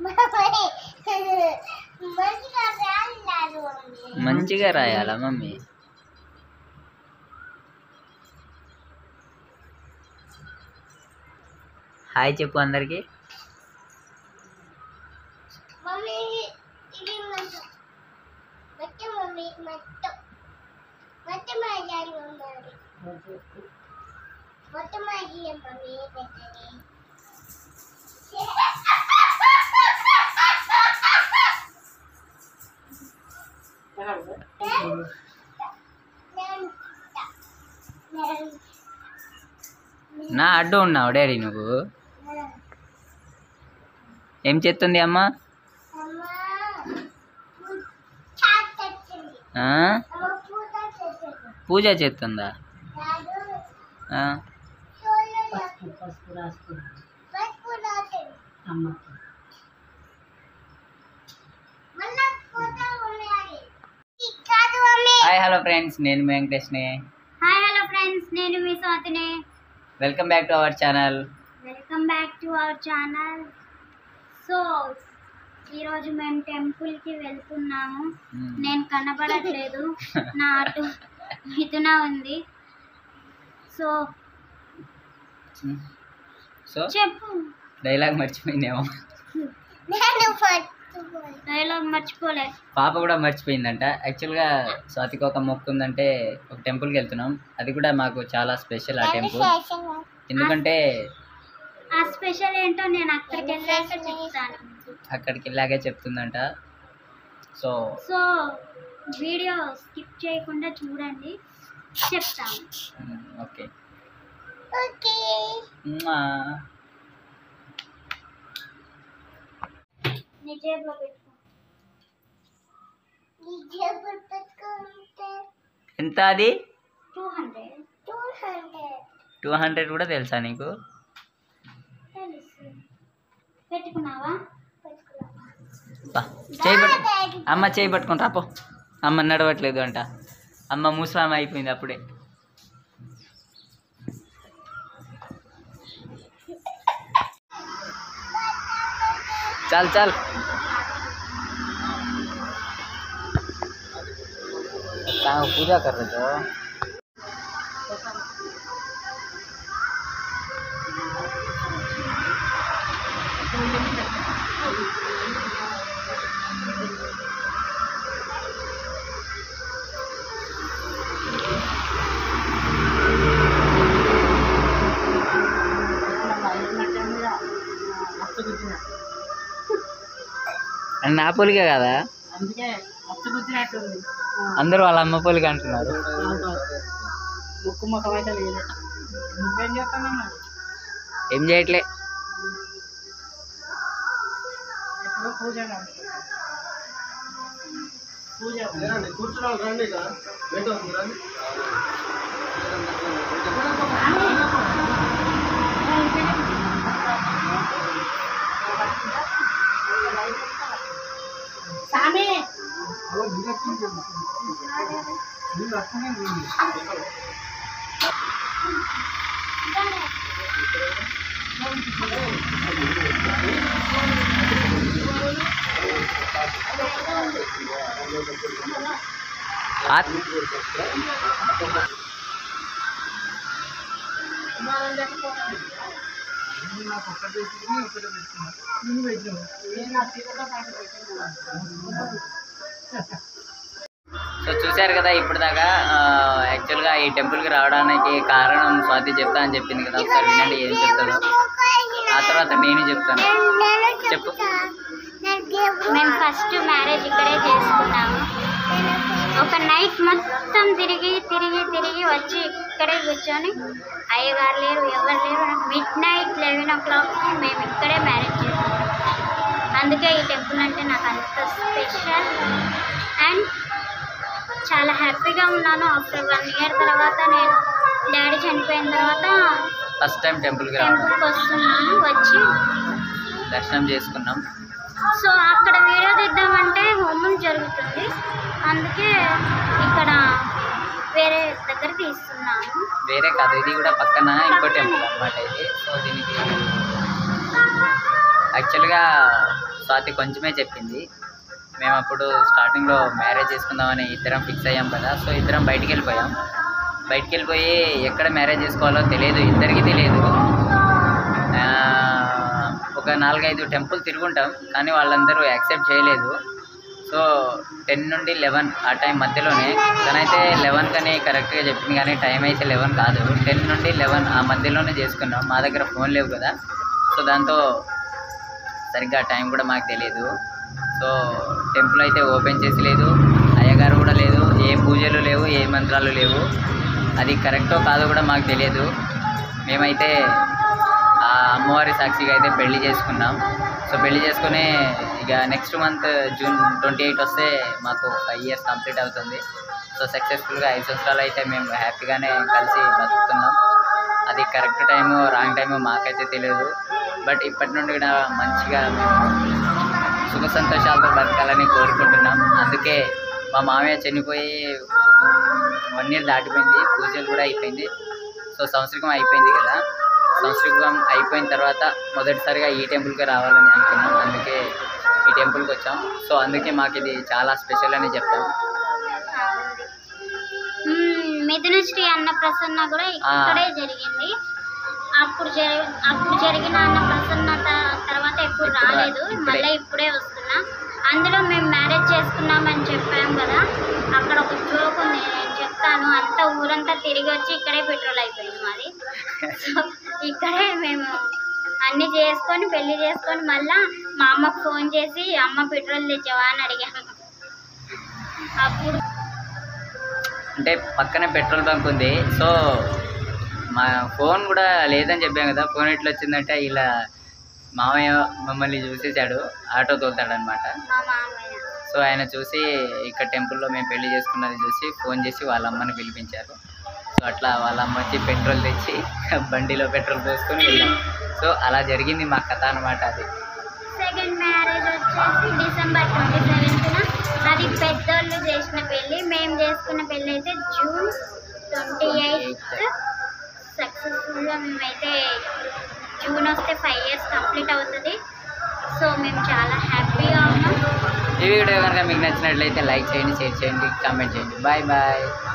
మంచిగా రాలేదు మమ్మీ మంచిగా రాయాలా మమ్మీ హాయ్ చెప్పు అందరికి మమ్మీ ఇది మొత్తం మొత్తం మమ్మీ మొత్తం మొత్తం అయ్యాలి మమ్మీ మొత్తం అయ్యి మమ్మీ పెట్టండి నా అడ్డు ఉన్నావు డాడీ నువ్వు ఏం చేస్తుంది అమ్మ అమ్మా చాట్ తెచ్చింది ఆ? అమ్మ పూత తెచ్చింది పూజ చేస్తుందా రాదు ఆ? పసుపు పసుపు రాసుకుంది పసుపు రాసింది మళ్ళా పూత ఉండాలి కాదు మమ్మీ హాయ్ హలో ఫ్రెండ్స్ నేను మీ వెంకటేష్ని హాయ్ హలో ఫ్రెండ్స్ నేను మీ స్వాతిని welcome back to our channel welcome back to our channel so ఈరోజు మేము టెంపుల్కి వెళ్తున్నాము నేను కనబడట్లేదు నా అటు మిథున ఉంది సో సో చెప్పు డైలాగ్ మర్చిపోయిందేమో నేను డైలాగ్ మర్చిపోలే పాప కూడా మర్చిపోయిందంట యాక్చువల్గా స్వాతికి ఒక మొక్కు ఉందంటే ఒక టెంపుల్కి వెళ్తున్నాం అది కూడా మాకు చాలా స్పెషల్ ఆ టెంపుల్ ఎందుకంటే ఆ స్పెషల్ ఏంటో నేను అక్కడికి వెళ్ళాక చెప్తాను అక్కడికి వెళ్ళాకే చెప్తుందంట సో సో వీడియో స్కిప్ చేయకుండా చూడండి చెప్తాను ఓకే ఓకే నీ జేబులో పెట్టుకో నీ జేబులో పెట్టుకుంటే ఎంత అది two hundred two hundred two hundred కూడా తెలుసా నీకు తెలుసు పెట్టుకున్నావా బా, చేయి పట్టు అమ్మ చేయి పట్టుకుని రాపో అమ్మ నడవట్లేదు అంట అమ్మ ముసలామ అయిపోయింది అప్పుడే చాలు చాలు कहाँ पूजा कर रहे थे నా పోలికే కదా అందుకే మచ్చగుచ్చినట్టుంది అందరూ వాళ్ళ అమ్మ పోలిక అంటున్నారు ముక్కు ముఖం అయితే లేదు నువ్వేం చేస్తానమ్మా ఏం చేయట్లే ఎప్పుడో పూజ కాదు. పూజ కూర్చున్నాం రండి ఇక. లేట్ అవుతుంది రండి సామి हाथ నేను ఆ చీరతో పాటు పెట్టుకున్నాను సో చూశారు కదా ఇప్పుడు దాకా యాక్చువల్గా ఈ టెంపుల్కి రావడానికి కారణం స్వాతి చెప్తా అని చెప్పింది కదా ఒకసారి వినండి ఏం చెప్తాడో ఆ తర్వాత నేను చెప్తాను చెప్పు మేము ఫస్ట్ మ్యారేజ్ ఇక్కడే చేసుకున్నాము ఒక నైట్ మొత్తం తిరిగి తిరిగి తిరిగి వచ్చి ఇక్కడే కూర్చొని అయ్యగారు లేరు ఎవరు లేరు మిడ్ నైట్ లెవెన్ ఓ క్లాక్కి మేము ఇక్కడే మ్యారేజ్ చేసుకున్నాం అందుకే ఈ టెంపుల్ అంటే నాకు అంత స్పెషల్ అండ్ చాలా హ్యాపీగా ఉన్నాను ఆఫ్టర్ వన్ ఇయర్ తర్వాత నేను డాడీ చనిపోయిన తర్వాత ఫస్ట్ టైం టెంపుల్కి రావడం టెంపుల్కి వస్తున్నాను వచ్చి దర్శనం చేసుకున్నాం సో అక్కడ వీడియో తీద్దామంటే హోమం జరుగుతుంది అందుకే ఇక్కడ వేరే దగ్గర తీస్తున్నాను వేరే కాదు ఇది కూడా పక్కన ఇంకో టెంపుల్ అన్నమాట ఇది సో దీనికి యాక్చువల్గా స్వాతి కొంచెమే చెప్పింది మేము అప్పుడు స్టార్టింగ్లో మ్యారేజ్ చేసుకుందామని ఇద్దరం ఫిక్స్ అయ్యాం కదా సో ఇద్దరం బయటికి వెళ్ళిపోయాం బయటికి వెళ్ళిపోయి ఎక్కడ మ్యారేజ్ చేసుకోవాలో తెలియదు ఇద్దరికి తెలియదు ఆ, ఒక నాలుగైదు టెంపుల్ తిరుగుంటాం కానీ వాళ్ళందరూ యాక్సెప్ట్ చేయలేదు సో టెన్ నుండి లెవెన్ ఆ టైం మధ్యలోనే తనైతే లెవెన్ కని కరెక్ట్గా చెప్పింది కానీ టైం అయితే లెవెన్ కాదు టెన్ నుండి లెవెన్ ఆ మధ్యలోనే చేసుకున్నాం మా దగ్గర ఫోన్ లేవు కదా సో దాంతో సరిగ్గా టైం కూడా మాకు తెలియదు సో టెంపుల్ అయితే ఓపెన్ చేసి లేదు అయ్యగారు కూడా లేదు ఏ పూజలు లేవు ఏ మంత్రాలు లేవు అది కరెక్టో కాదో కూడా మాకు తెలియదు మేమైతే ఆ అమ్మవారి సాక్షిగా అయితే పెళ్లి చేసుకున్నాం సో పెళ్లి చేసుకుని ఇక next month June twenty eight వస్తే మాకు ఫైవ్ ఇయర్స్ కంప్లీట్ అవుతుంది సో సక్సెస్ఫుల్గా ఐదు సంవత్సరాలు అయితే మేము హ్యాపీగానే కలిసి బతుకుతున్నాం అది కరెక్ట్ టైము రాంగ్ టైము మాకైతే తెలియదు బట్ ఇప్పటి నుండి కూడా మంచిగా సుఖ సంతోషాలతో బతకాలని కోరుకుంటున్నాం అందుకే మా మామయ్య చనిపోయి వన్ ఇయర్ దాటిపోయింది పూజలు కూడా అయిపోయింది సో సంవత్సరం అయిపోయింది కదా సంవత్సరం అయిపోయిన తర్వాత మొదటిసారిగా ఈ టెంపుల్కి రావాలని అనుకున్నాం అందుకే ఈ టెంపుల్కి వచ్చాం సో అందుకే మాకు ఇది చాలా స్పెషల్ అని చెప్తాం మ్మ్, మిథున శ్రీ అన్న ప్రసన్న కూడా ఇక్కడే జరిగింది అప్పుడు జరి అప్పుడు జరిగిన అన్న ప్రసన్న త- తర్వాత ఎప్పుడు ఇప్పుడు రా- రాలేదు ఇప్పుడే. మళ్ళీ ఇప్పుడే వస్తున్నా అందులో మేము మ్యారేజ్ చేసుకున్నామని చెప్పాం కదా అక్కడ ఒక జోక్ ఉంది నేను చెప్తాను అంతా ఊరంతా తిరిగి వచ్చి ఇక్కడే పెట్రోల్ అయిపోయింది మాది సో ఇక్కడే మేము అన్ని చేసుకొని పెళ్లి చేసుకొని మళ్ళా మా అమ్మకు ఫోన్ చేసి అమ్మ పెట్రోల్ తెచ్చావా అని అడిగాము అప్పుడు అంటే పక్కనే పెట్రోల్ బంక్ ఉంది సో మా ఫోన్ కూడా లేదని చెప్పాం కదా ఫోన్ ఎట్లా వచ్చిందంటే ఇలా మామయ్య మమ్మల్ని చూసేసాడు ఆటో తోలుతాడనమాట మా మామయ్య సో ఆయన చూసి ఇక్కడ టెంపుల్లో మేము పెళ్లి చేసుకున్నది చూసి ఫోన్ చేసి వాళ్ళ అమ్మని పిలిపించారు సో అట్లా వాళ్ళ అమ్మ వచ్చి పెట్రోల్ తెచ్చి బండిలో పెట్రోల్ పోసుకొని వెళ్ళాం సో అలా జరిగింది మా కథ అనమాట అది సెకండ్ మ్యారేజ్ వచ్చేసి డిసెంబర్ ట్వంటీ సెవెంత్న అది పెద్దోళ్ళు చేసిన పెళ్ళి మేము చేసుకున్న పెళ్ళి అయితే జూన్ ట్వంటీ ఎయిత్ సక్సెస్ఫుల్గా మేమైతే జూన్ వస్తే ఫైవ్ ఇయర్స్ కంప్లీట్ అవుతుంది సో మేము చాలా హ్యాపీగా ఉన్నాం ఈ వీడియో కనుక మీకు నచ్చినట్లయితే లైక్ చేయండి షేర్ చేయండి కామెంట్ చేయండి బాయ్ బాయ్